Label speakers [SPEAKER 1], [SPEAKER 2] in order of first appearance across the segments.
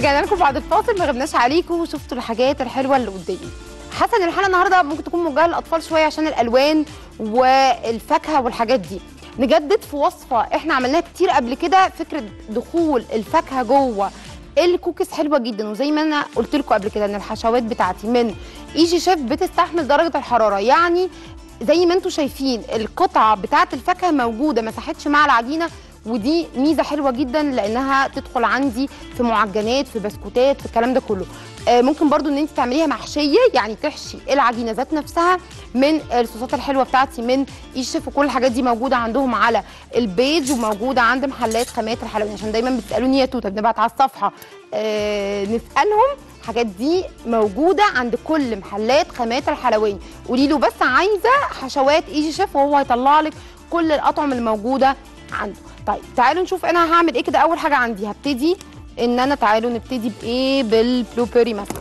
[SPEAKER 1] رجعنا لكم بعد الفاصل ما غبناش عليكم وشفتوا الحاجات الحلوه اللي قدامي حاسه ان الحلقه النهارده ممكن تكون موجهه للاطفال شويه عشان الالوان والفاكهه والحاجات دي نجدد في وصفه احنا عملناها كتير قبل كده فكره دخول الفاكهه جوه الكوكيز حلوه جدا وزي ما انا قلت لكم قبل كده ان الحشوات بتاعتي من ايجي شيف بتستحمل درجه الحراره يعني زي ما انتم شايفين القطعه بتاعه الفاكهه موجوده ما ساحتش مع العجينه ودي ميزه حلوه جدا لانها تدخل عندي في معجنات في بسكوتات في الكلام ده كله آه ممكن برضو ان انت تعمليها محشيه يعني تحشي العجينه ذات نفسها من الصوصات الحلوه بتاعتي من ايشيف وكل الحاجات دي موجوده عندهم على البيج وموجوده عند محلات خامات الحلويات عشان دايما بتسالوني يا توته بنبعت على الصفحه آه نسالهم الحاجات دي موجوده عند كل محلات خامات الحلواني قولي له بس عايزه حشوات ايجي شيف وهو هيطلع لك كل الاطعمه الموجوده عنده طيب تعالوا نشوف انا هعمل ايه كده اول حاجه عندي هبتدي ان انا تعالوا نبتدي بايه بالبلو بيري مثلا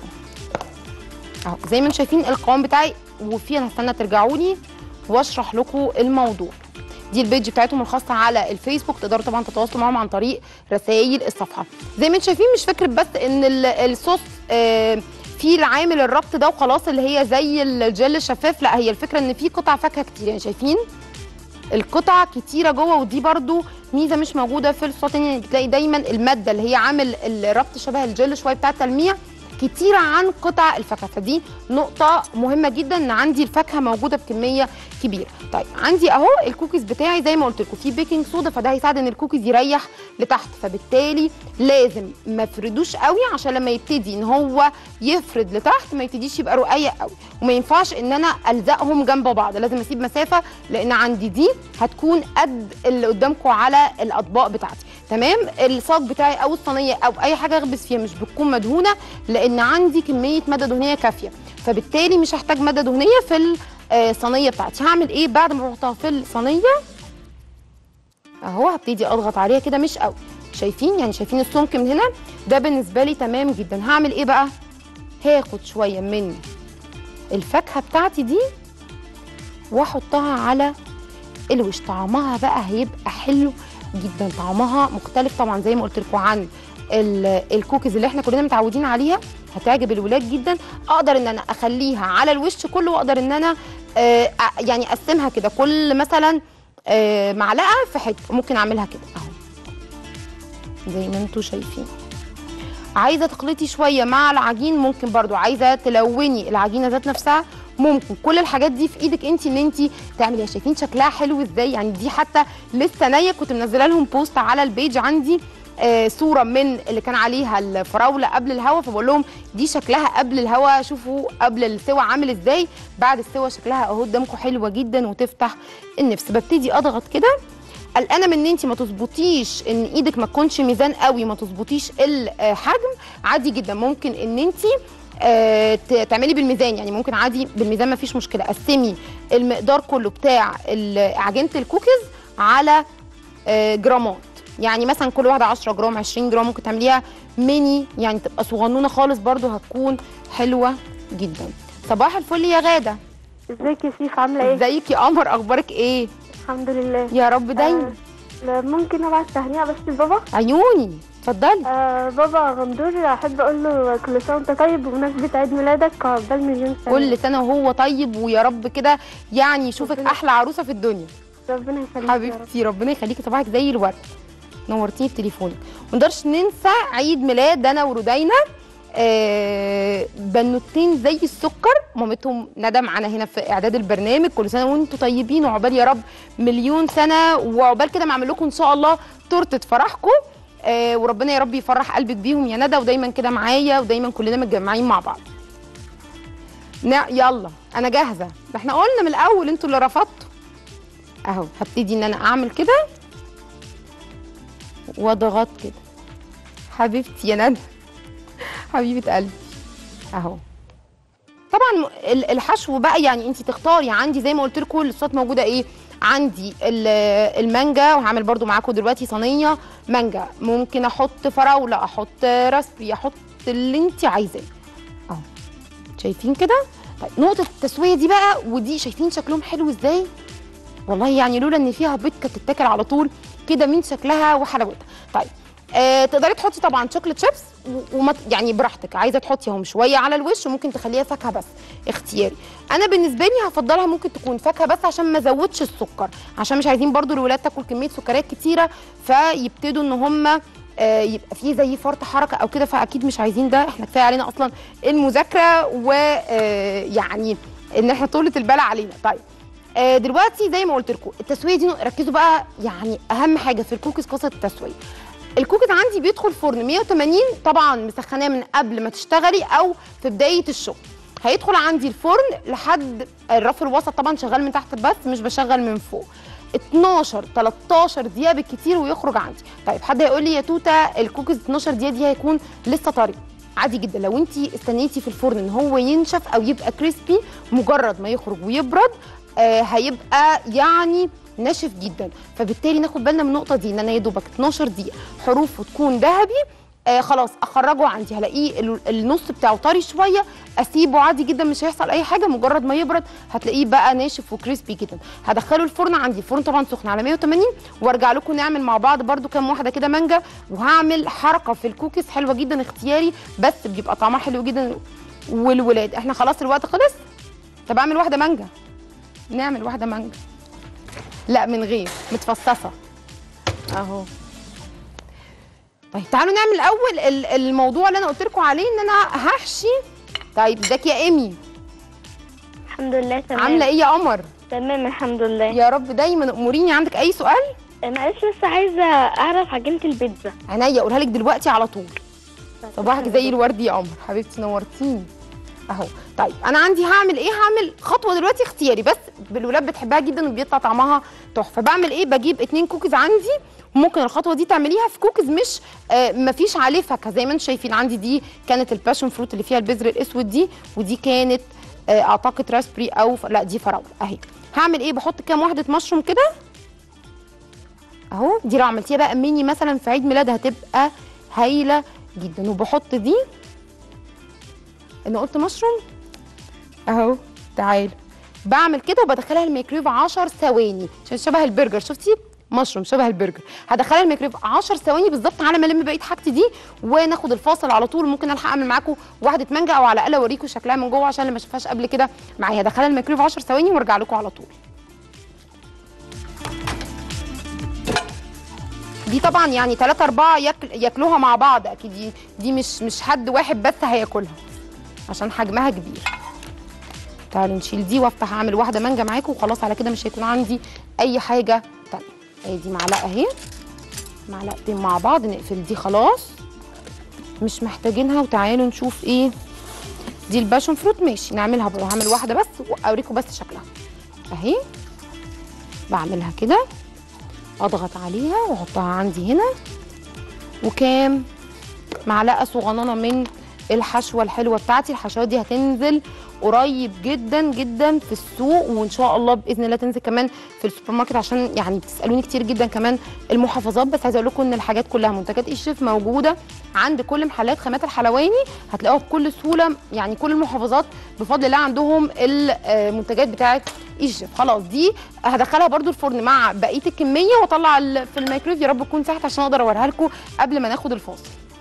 [SPEAKER 1] اهو زي ما انتم شايفين القوام بتاعي وفي انا هستنى ترجعوا لي واشرح لكم الموضوع دي البيج بتاعتهم الخاصه على الفيسبوك تقدروا طبعا تتواصلوا معاهم عن طريق رسائل الصفحه زي ما انتم شايفين مش فكره بس ان ال- الصوص آه في العامل الربط ده وخلاص اللي هي زي الجل الشفاف لا هي الفكره ان في قطع فاكهه كتير يعني شايفين القطع كتيره جوه ودي برضو ميزه مش موجوده في الصوصات يعني بتلاقي دايما الماده اللي هي عامل الربط شبه الجل شويه بتاع التلميع كتيره عن قطع الفاكهه فدي نقطه مهمه جدا ان عندي الفاكهه موجوده بكميه كبيره طيب عندي اهو الكوكيز بتاعي زي ما قلت لكم في بيكنج صودا فده هيساعد ان الكوكيز يريح لتحت فبالتالي لازم ما افردوش قوي عشان لما يبتدي ان هو يفرد لتحت ما يبتديش يبقى رقيق قوي وما ينفعش ان انا الزقهم جنب بعض لازم اسيب مسافه لان عندي دي هتكون قد اللي قدامكم على الاطباق بتاعتي تمام الصاج بتاعي او الصينيه او اي حاجه اخبز فيها مش بتكون مدهونه لان عندي كميه ماده دهنيه كافيه فبالتالي مش هحتاج ماده دهنيه في الصينيه بتاعتي هعمل ايه بعد ما احطها في الصينيه اهو هبتدي اضغط عليها كده مش قوي شايفين يعني شايفين السمك من هنا ده بالنسبه لي تمام جدا هعمل ايه بقى هاخد شويه من الفاكهه بتاعتي دي واحطها على الوش طعمها بقى هيبقى حلو جدا طعمها مختلف طبعا زي ما قلت لكم عن ال- الكوكيز اللي احنا كلنا متعودين عليها هتعجب الولاد جدا اقدر ان انا اخليها على الوش كله واقدر ان انا آه أ- يعني اقسمها كده كل مثلا آه معلقه في حته ممكن اعملها كده اهو زي ما انتم شايفين عايزه تخلطي شويه مع العجين ممكن برضو عايزه تلوني العجينه ذات نفسها ممكن كل الحاجات دي في ايدك انت ان انت تعمليها شايفين شكلها حلو ازاي يعني دي حتى لسه نيه كنت منزله لهم بوست على البيج عندي آه صوره من اللي كان عليها الفراوله قبل الهوا فبقول لهم دي شكلها قبل الهوا شوفوا قبل السوا عامل ازاي بعد السوا شكلها اهو قدامكم حلوه جدا وتفتح النفس ببتدي اضغط كده قلقانه من ان انت ما تظبطيش ان ايدك ما تكونش ميزان قوي ما تظبطيش الحجم عادي جدا ممكن ان انت آه، ت- تعملي بالميزان يعني ممكن عادي بالميزان ما فيش مشكله قسمي المقدار كله بتاع ال- عجينه الكوكيز على آه، جرامات يعني مثلا كل واحده 10 جرام 20 جرام ممكن تعمليها ميني يعني تبقى صغنونه خالص برضو هتكون حلوه جدا صباح الفل يا غاده
[SPEAKER 2] ازيك يا شيف عامله ايه
[SPEAKER 1] ازيك يا قمر اخبارك ايه
[SPEAKER 2] الحمد لله
[SPEAKER 1] يا رب دايما
[SPEAKER 2] آه ممكن ابعت تهنئه بس لبابا
[SPEAKER 1] عيوني اتفضلي
[SPEAKER 2] آه بابا غندور احب اقول له كل سنه وانت طيب بمناسبه عيد ميلادك عقبال مليون سنه
[SPEAKER 1] كل سنه وهو طيب ويا رب كده يعني يشوفك
[SPEAKER 2] ربنا-
[SPEAKER 1] احلى عروسه في الدنيا
[SPEAKER 2] ربنا يخليك يا رب
[SPEAKER 1] حبيبتي ربنا يخليكي صباحك زي الورد نورتيني بتليفونك ما نقدرش ننسى عيد ميلاد انا ورودينا آه بنوتين زي السكر مامتهم ندى معانا هنا في اعداد البرنامج كل سنه وانتم طيبين وعقبال يا رب مليون سنه وعقبال كده ما اعمل لكم ان شاء الله تورته فرحكم آه وربنا يا رب يفرح قلبك بيهم يا ندى ودايما كده معايا ودايما كلنا متجمعين مع بعض نا يلا انا جاهزه ده احنا قلنا من الاول انتوا اللي رفضتوا اهو هبتدي ان انا اعمل كده واضغط كده حبيبتي يا ندى حبيبه قلبي اهو طبعا م- ال- الحشو بقى يعني انت تختاري عندي زي ما قلت لكم الصوصات موجوده ايه عندي ال- المانجا وهعمل برضو معاكم دلوقتي صينيه مانجا ممكن احط فراوله احط راسبي احط اللي انت عايزاه اهو شايفين كده طيب نقطه التسويه دي بقى ودي شايفين شكلهم حلو ازاي والله يعني لولا ان فيها بيض كانت تتاكل على طول كده من شكلها وحلاوتها طيب آه تقدري تحطي طبعا شوكليت شيبس و- وما ت- يعني براحتك عايزه تحطيهم شويه على الوش وممكن تخليها فاكهه بس اختياري انا بالنسبه لي هفضلها ممكن تكون فاكهه بس عشان ما ازودش السكر عشان مش عايزين برضو الولاد تاكل كميه سكريات كتيره فيبتدوا ان هم آه، يبقى في زي فرط حركه او كده فاكيد مش عايزين ده احنا كفايه علينا اصلا المذاكره ويعني ان احنا طولة البال علينا طيب آه، دلوقتي زي ما قلت لكم التسويه دي ركزوا بقى يعني اهم حاجه في الكوكيز قصه التسويه الكوكيز عندي بيدخل فرن 180 طبعا مسخناه من قبل ما تشتغلي او في بدايه الشغل هيدخل عندي الفرن لحد الرف الوسط طبعا شغال من تحت بس مش بشغل من فوق 12 13 دقيقه بالكتير ويخرج عندي طيب حد هيقول لي يا توته الكوكيز 12 دقيقه دي هيكون لسه طري عادي جدا لو انت استنيتي في الفرن ان هو ينشف او يبقى كريسبي مجرد ما يخرج ويبرد آه هيبقى يعني ناشف جدا فبالتالي ناخد بالنا من النقطه دي ان انا يا دوبك 12 دقيقه حروفه تكون ذهبي آه خلاص اخرجه عندي هلاقيه ال- النص بتاعه طري شويه اسيبه عادي جدا مش هيحصل اي حاجه مجرد ما يبرد هتلاقيه بقى ناشف وكريسبي جدا هدخله الفرن عندي الفرن طبعا سخن على 180 وارجع لكم نعمل مع بعض برده كام واحده كده مانجا وهعمل حركه في الكوكيز حلوه جدا اختياري بس بيبقى طعمها حلو جدا والولاد احنا خلاص الوقت خلص طب اعمل واحده مانجا نعمل واحده مانجا لا من غير متفصصه اهو طيب تعالوا نعمل الاول ال- الموضوع اللي انا قلت لكم عليه ان انا هحشي طيب ازيك يا ايمي
[SPEAKER 2] الحمد لله تمام
[SPEAKER 1] عامله ايه يا قمر
[SPEAKER 2] تمام الحمد لله
[SPEAKER 1] يا رب دايما اموريني عندك اي سؤال
[SPEAKER 2] معلش بس عايزه اعرف عجينه البيتزا
[SPEAKER 1] عينيا اقولها لك دلوقتي على طول صباحك زي الورد يا قمر حبيبتي نورتيني اهو طيب انا عندي هعمل ايه هعمل خطوه دلوقتي اختياري بس الولاد بتحبها جدا وبيطلع طعمها تحفه بعمل ايه بجيب اتنين كوكيز عندي ممكن الخطوه دي تعمليها في كوكيز مش آه مفيش عليه فاكهه زي ما انتم شايفين عندي دي كانت الباشون فروت اللي فيها البذر الاسود دي ودي كانت آه اعتقد راسبري او ف... لا دي فراوله اهي هعمل ايه بحط كام واحده مشروم كده اهو دي لو عملتيها بقى ميني مثلا في عيد ميلاد هتبقى هايله جدا وبحط دي انا قلت مشروم اهو تعالوا بعمل كده وبدخلها الميكرويف 10 ثواني عشان شبه البرجر شفتي مشروم شبه البرجر هدخلها الميكرويف 10 ثواني بالظبط على ما الم بقيه حاجتي دي وناخد الفاصل على طول ممكن الحق اعمل معاكم واحده مانجا او على الاقل اوريكم شكلها من جوه عشان اللي ما شافهاش قبل كده معايا هدخلها الميكرويف 10 ثواني وارجع لكم على طول دي طبعا يعني 3 4 ياكل ياكلوها مع بعض اكيد دي دي مش مش حد واحد بس هياكلها عشان حجمها كبير تعالوا نشيل دي وافتح اعمل واحده مانجا معاكم وخلاص على كده مش هيكون عندي اي حاجه تانية ادي معلقه اهي معلقتين مع بعض نقفل دي خلاص مش محتاجينها وتعالوا نشوف ايه دي الباشون فروت ماشي نعملها برضه هعمل واحده بس واوريكم بس شكلها اهي بعملها كده اضغط عليها واحطها عندي هنا وكام معلقه صغننه من الحشوه الحلوه بتاعتي الحشوات دي هتنزل قريب جدا جدا في السوق وان شاء الله باذن الله تنزل كمان في السوبر ماركت عشان يعني بتسالوني كتير جدا كمان المحافظات بس عايزه اقول لكم ان الحاجات كلها منتجات الشيف موجوده عند كل محلات خامات الحلواني هتلاقوها بكل سهوله يعني كل المحافظات بفضل الله عندهم المنتجات بتاعه الشيف خلاص دي هدخلها برده الفرن مع بقيه الكميه واطلع ال- في الميكرويف يا رب تكون ساحت عشان اقدر اوريها لكم قبل ما ناخد الفاصل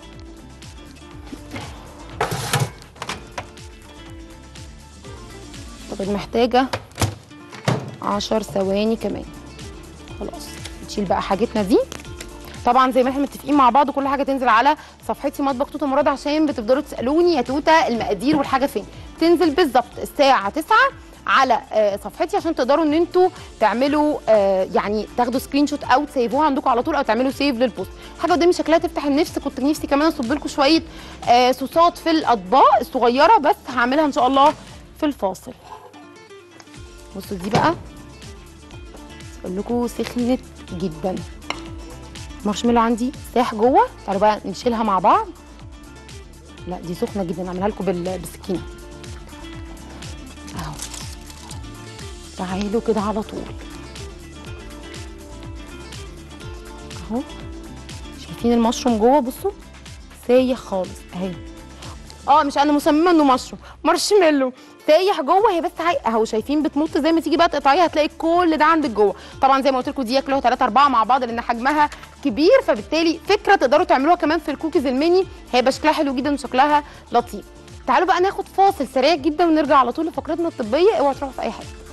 [SPEAKER 1] طب محتاجه 10 ثواني كمان خلاص نشيل بقى حاجتنا دي طبعا زي ما احنا متفقين مع بعض كل حاجه تنزل على صفحتي مطبخ توته مراد عشان بتفضلوا تسالوني يا توته المقادير والحاجه فين تنزل بالظبط الساعه 9 على آه، صفحتي عشان تقدروا ان انتوا تعملوا آه، يعني تاخدوا سكرين شوت او تسيفوها عندكم على طول او تعملوا سيف للبوست حاجه قدامي شكلها تفتح النفس كنت نفسي كمان اصب لكم شويه آه، صوصات في الاطباق الصغيره بس هعملها ان شاء الله في الفاصل بصوا دي بقى اقول لكم سخنت جدا المارشميلو عندي ساح جوه تعالوا بقى نشيلها مع بعض لا دي سخنه جدا اعملها لكم بال- بالسكينه اهو تعالوا كده على طول اهو شايفين المشروم جوه بصوا سايح خالص اهي اه مش انا مصممه انه مشروم مارشميلو سايح جوه هي بس عاي... اهو شايفين بتمط زي ما تيجي بقى تقطعيها هتلاقي كل ده عندك جوه طبعا زي ما قلت لكم دي ياكلوها 3 4 مع بعض لان حجمها كبير فبالتالي فكره تقدروا تعملوها كمان في الكوكيز الميني هيبقى شكلها حلو جدا وشكلها لطيف تعالوا بقى ناخد فاصل سريع جدا ونرجع على طول لفقرتنا الطبيه اوعوا تروحوا في اي حاجه